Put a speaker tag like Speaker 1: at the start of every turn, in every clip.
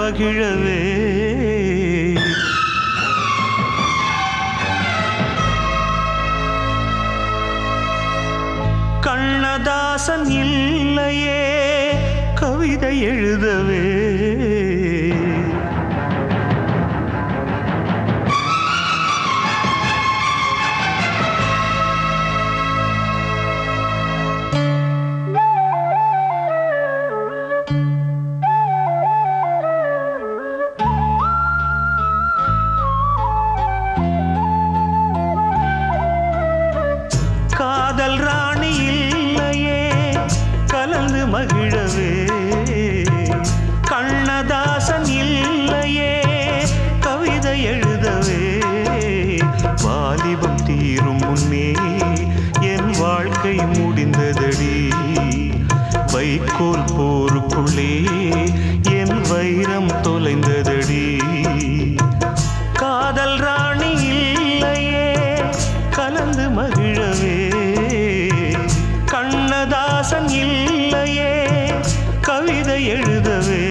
Speaker 1: மகிழவே கண்ணதாசன் இல்லையே கவிதை எழுதவே காதல் ராணி இல்லையே கலந்து மகிழவே கண்ணதாசன் இல்லையே கவிதை எழுதவே வாலிபம் தீரும் முன்னே என் வாழ்க்கை முடிந்ததடி வைக்கோல் போருக்குள்ளே என் வைரம் தொலைந்ததடி காதல் ராணி இல்லையே கலந்து மகிழவே கண்ணதாசன் இல்லையே கவிதை எழுதவே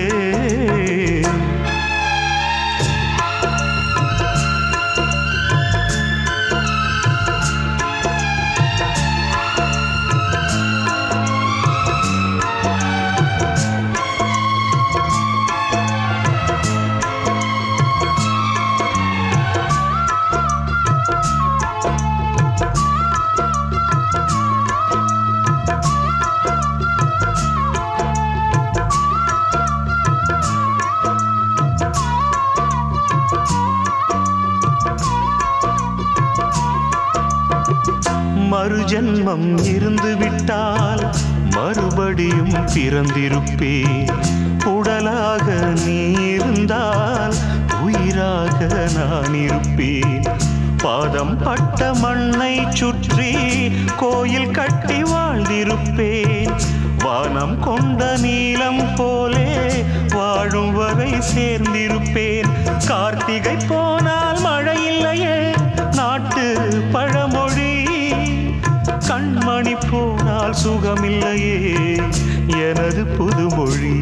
Speaker 1: மறுஜன்மம் இருந்து விட்டால் மறுபடியும் பிறந்திருப்பேன் உடலாக நீ இருந்தால் உயிராக நான் இருப்பேன் பாதம் பட்ட மண்ணை சுற்றி கோயில் கட்டி வாழ்ந்திருப்பேன் வானம் கொண்ட நீலம் போலே வாழும் வரை சேர்ந்திருப்பேன் கார்த்திகை போனால் மழை இல்லையே நாட்டு பழமொழி கண்மணி போனால் சுகமில்லையே எனது புதுமொழி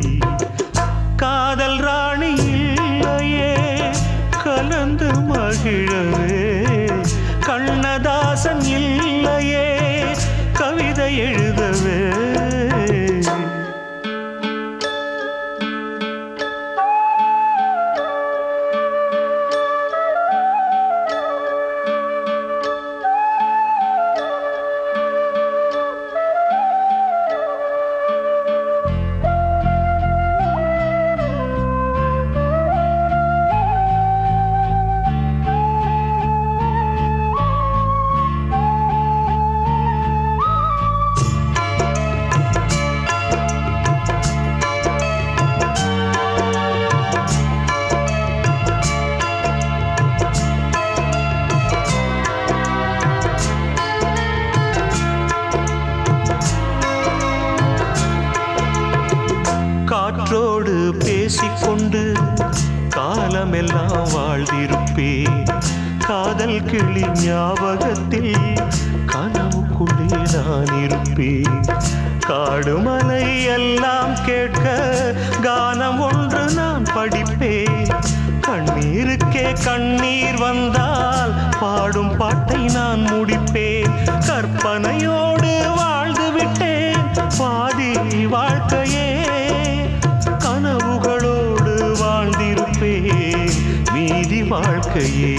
Speaker 1: காதல் ராணி இல்லையே கலந்து மகிழவே கண்ணதாசன் இல்லையே கவிதை எழுதவே காற்றோடு பேசிக்கொண்டு காலமெல்லாம் வாழ்ந்திருப்பேன் காதல் கிளி ஞாபகத்தில் கனவுக்குள்ளே நான் இருப்பேன் காடு மலை எல்லாம் கேட்க கானம் ஒன்று நான் படிப்பேன் கண்ணீருக்கே கண்ணீர் வந்தால் பாடும் பாட்டை நான் முடிப்பேன் கற்பனையோடு வாழ்ந்து விட்டேன் பாதி வாழ்க்கையே கனவுகளோடு வாழ்ந்திருப்பேன் மீதி வாழ்க்கையே